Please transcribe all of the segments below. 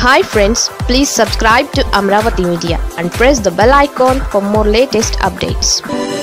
hi friends please subscribe to Amaravati media and press the bell icon for more latest updates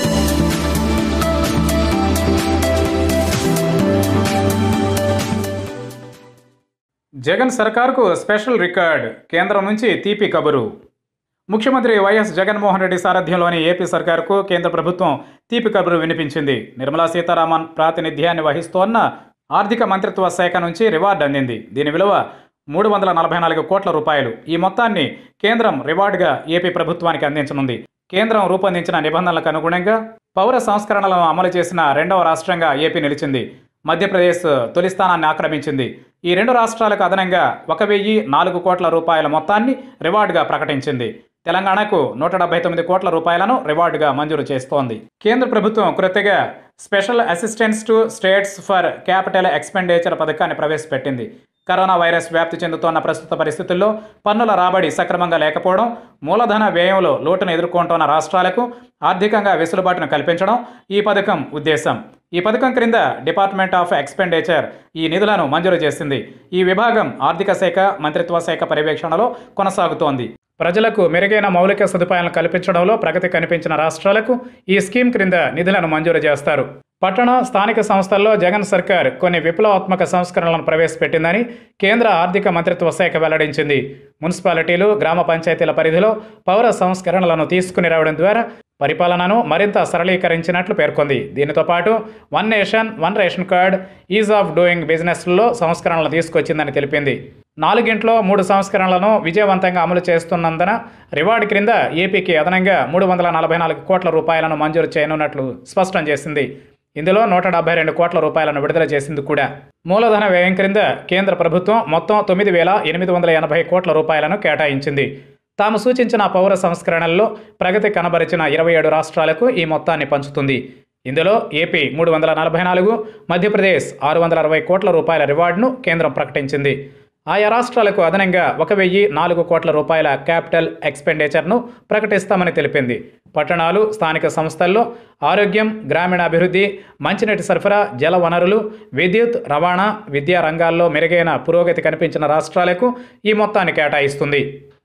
Jagan సర్కార్కు special record కేంద్రం నుంచి తీపి కబురు ముఖ్యమంత్రి వైఎస్ జగన్మోహన్ రెడ్డి సారథ్యంలోని ఏపీ సర్కార్కు కేంద్ర ప్రభుత్వం తీపి కబురు వినిపించింది నిర్మలా సీతారామన్ ప్రాతినిధ్యాన్ని వహిస్తోన్న ఆర్థిక మంత్రిత్వ శాఖ నుంచి రివార్డు అందింది దీని విలువ మూడు వందల నలభై నాలుగు కోట్ల రూపాయలు ఈ మొత్తాన్ని కేంద్రం రివార్డుగా ఏపీ ప్రభుత్వానికి అందించనుంది కేంద్రం రూపొందించిన నిబంధనలకు అనుగుణంగా పౌర సంస్కరణలను అమలు చేసిన రెండవ రాష్ట్రంగా ఏపీ నిలిచింది మధ్యప్రదేశ్ తొలి స్థానాన్ని ఆక్రమించింది ఈ రెండు రాష్ట్రాలకు అదనంగా ఒక వెయ్యి నాలుగు కోట్ల రూపాయల మొత్తాన్ని రివార్డుగా ప్రకటించింది తెలంగాణకు నూట డెబ్బై తొమ్మిది కోట్ల రూపాయలను రివార్డుగా మంజూరు చేస్తోంది కేంద్ర ప్రభుత్వం కృతగా special assistance to states for capital expenditure పథకాన్ని ప్రవేశపెట్టింది కరోనా వైరస్ వ్యాప్తి చెందుతోన్న ప్రస్తుత పరిస్థితుల్లో పన్నుల రాబడి సక్రమంగా లేకపోవడం మూలధన వ్యయంలో లోటును ఎదుర్కొంటున్న రాష్ట్రాలకు ఆర్థికంగా వెసులుబాటును కల్పించడం ఈ పథకం ఉద్దేశం ఈ పథకం క్రింద డిపార్ట్మెంట్ ఆఫ్ ఎక్స్పెండిచర్ ఈ నిధులను మంజూరు చేసింది ఈ విభాగం ఆర్థిక శాఖ మంత్రిత్వ శాఖ పర్యవేక్షణలో కొనసాగుతోంది ప్రజలకు మెరుగైన మౌలిక సదుపాయాలను కల్పించడంలో ప్రగతి కనిపించిన రాష్ట్రాలకు ఈ స్కీమ్ క్రింద నిధులను మంజూరు చేస్తారు పట్టణ స్థానిక సంస్థల్లో జగన్ సర్కార్ కొన్ని విప్లవాత్మక సంస్కరణలను ప్రవేశపెట్టిందని కేంద్ర ఆర్థిక మంత్రిత్వ శాఖ వెల్లడించింది మున్సిపాలిటీలు గ్రామ పంచాయతీల పరిధిలో పౌర సంస్కరణలను తీసుకుని రావడం ద్వారా పరిపాలనను మరింత సరళీకరించినట్లు పేర్కొంది దీనితో పాటు one nation one ration card ease of doing బిజినెస్లో సంస్కరణలు తీసుకొచ్చిందని తెలిపింది నాలుగింట్లో మూడు సంస్కరణలను విజయవంతంగా అమలు చేస్తున్నందున రివార్డు క్రింద ఏపీకి అదనంగా మూడు వందల నలభై నాలుగు కోట్ల రూపాయలను మంజూరు చేయనున్నట్లు స్పష్టం చేసింది ఇందులో నూట డెబ్బై రెండు కోట్ల రూపాయలను విడుదల చేసింది కూడా మూలధన వ్యయం క్రింద కేంద్ర ప్రభుత్వం మొత్తం తొమ్మిది వేల ఎనిమిది వందల ఎనభై కోట్ల రూపాయలను కేటాయించింది తాము సూచించిన పౌర సంస్కరణల్లో ప్రగతి కనబరిచిన ఇరవై ఏడు రాష్ట్రాలకు ఈ మొత్తాన్ని పంచుతుంది ఇందులో ఏపీ మూడు వందల నలభై నాలుగు మధ్యప్రదేశ్ ఆరు వందల అరవై కోట్ల రూపాయల రివార్డును కేంద్రం ప్రకటించింది ఆయా రాష్ట్రాలకు అదనంగా ఒక వెయ్యి నాలుగు కోట్ల రూపాయల క్యాపిటల్ ఎక్స్పెండిచర్ను ప్రకటిస్తామని తెలిపింది పట్టణాలు స్థానిక సంస్థల్లో ఆరోగ్యం గ్రామీణాభివృద్ధి మంచినీటి సరఫరా జల వనరులు విద్యుత్ రవాణా విద్యా రంగాల్లో మెరుగైన పురోగతి కనిపించిన రాష్ట్రాలకు ఈ మొత్తాన్ని కేటాయిస్తుంది